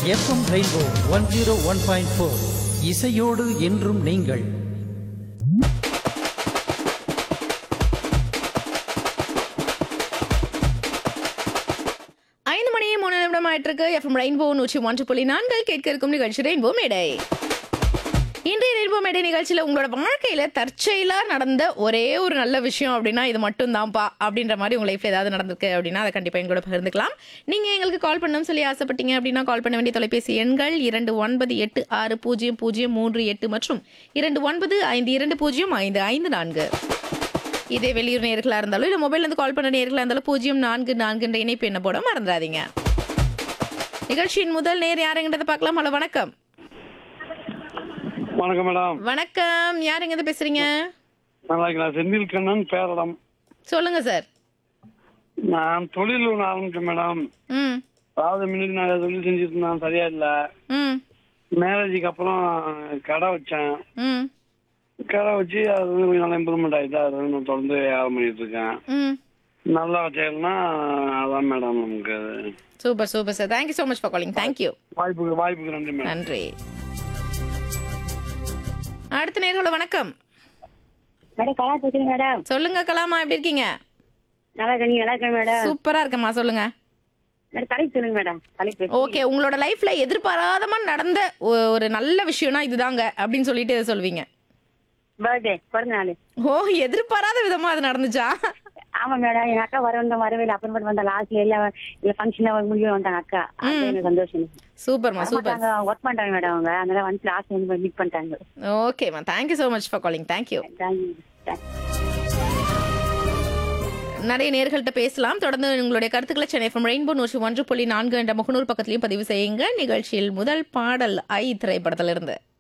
FM rainbow one zero one point four இசையோடு என்றும் நீங்கள் ஐந்து மணி மூணு நிமிடம் ஆயிட்டிருக்கு எஃப்எம் ரெயின்போ நூற்றி ஒன்று புள்ளி நான்கள் கேட்க இருக்கும் நிகழ்ச்சி ரெயின்போ மேடை இன்றைய ரெயின்போ மேடை நிகழ்ச்சியில் உங்களோட வாழ்க்கையில தற்செயலா நடந்த ஒரே ஒரு நல்ல விஷயம் அப்படின்னா இது மட்டும் தான்ப்பா அப்படின்ற மாதிரி உங்க லைஃப்ல ஏதாவது நடந்திருக்கு அப்படின்னா அதை கண்டிப்பா எங்களோட பகிர்ந்துக்கலாம் நீங்க எங்களுக்கு கால் பண்ணணும் சொல்லி ஆசைப்பட்டீங்க அப்படின்னா கால் பண்ண வேண்டிய தொலைபேசி எண்கள் இரண்டு ஒன்பது எட்டு ஆறு பூஜ்ஜியம் பூஜ்ஜியம் மூன்று எட்டு மற்றும் இரண்டு ஒன்பது ஐந்து இரண்டு பூஜ்ஜியம் ஐந்து ஐந்து நான்கு இதே வெளியூர் நேர்களாக இருந்தாலும் இல்லை மொபைல்லேருந்து கால் பண்ண நேர்களாக இருந்தாலும் பூஜ்ஜியம் நான்கு நான்குன்ற இணைப்பு என்ன போட மறந்துடாதீங்க நிகழ்ச்சியின் முதல் நேர் யாருங்கிறத பார்க்கலாம் ஹலோ வணக்கம் வணக்கம் மேடம் வணக்கம் யாருங்க பேசுறீங்க நல்லா இருக்கலாம் செந்தில் கண்ணன் பேரடம் சொல்லுங்க சார் நான் தொழில் ஒன்று ஆரம்பிச்சேன் மேடம் ம் அதாவது முன்னாடி நான் தொழில் செஞ்சுட்டு இருந்தேன் சரியா இல்லை ம் மேரேஜுக்கு அப்புறம் கடை வச்சேன் ம் கடை வச்சு அது வந்து கொஞ்சம் நல்லா இம்ப்ரூவ்மெண்ட் ஆயிடுச்சு அது வந்து நான் தொடர்ந்து வியாபாரம் பண்ணிட்டு இருக்கேன் ம் நல்லா வச்சேன்னா அதான் மேடம் நமக்கு அது. Super super sir thank you so much for calling thank you வாய்ப்புக்கு வாய்ப்புக்கு நன்றி மேடம் நன்றி அடுத்த நேர்கள வணக்கம் மேடம் கலா பேசுறேன் மேடம் சொல்லுங்க கலாமா எப்படி இருக்கீங்க நல்லா இருக்கேன் நீங்க நல்லா இருக்கேன் மேடம் சூப்பரா இருக்கம்மா சொல்லுங்க மேடம் தலைப்பு சொல்லுங்க மேடம் தலைப்பு ஓகே உங்களோட லைஃப்ல எதிர்பாராதமா நடந்த ஒ- ஒரு நல்ல விஷயம்னா இதுதாங்க அப்படின்னு சொல்லிட்டு இதை சொல்வீங்க பர்த்டே பிறந்த நாள் ஓ எதிர்பாராத விதமா அது நடந்துச்சா ஆமா மேடம் எங்க அக்கா வர வந்த வரவே இல்லை அப்புறமேட்டு வந்த லாஸ்ட்ல எல்லாம் இல்ல ஃபங்க்ஷன் முடியும் வந்தாங்க அக்கா அது எனக்கு சந்தோஷம் சூப்பர்மா சூப்பர் அவங்க ஒர்க் பண்றாங்க மேடம் அவங்க அதனால வந்து லாஸ்ட் வந்து மீட் பண்ணிட்டாங்க ஓகேம்மா thank you so much for calling thank you thank you நிறைய நேர்கள்ட்ட பேசலாம் தொடர்ந்து உங்களுடைய கருத்துக்களை சென்னை எஃப்எம் ரெயின்போ நூற்றி ஒன்று புள்ளி நான்கு என்ற முகநூல் பக்கத்திலையும் பதிவு செய்யுங்க நிகழ்ச்சியில் முதல் பாடல் ஐ திரைப்படத்திலிருந்து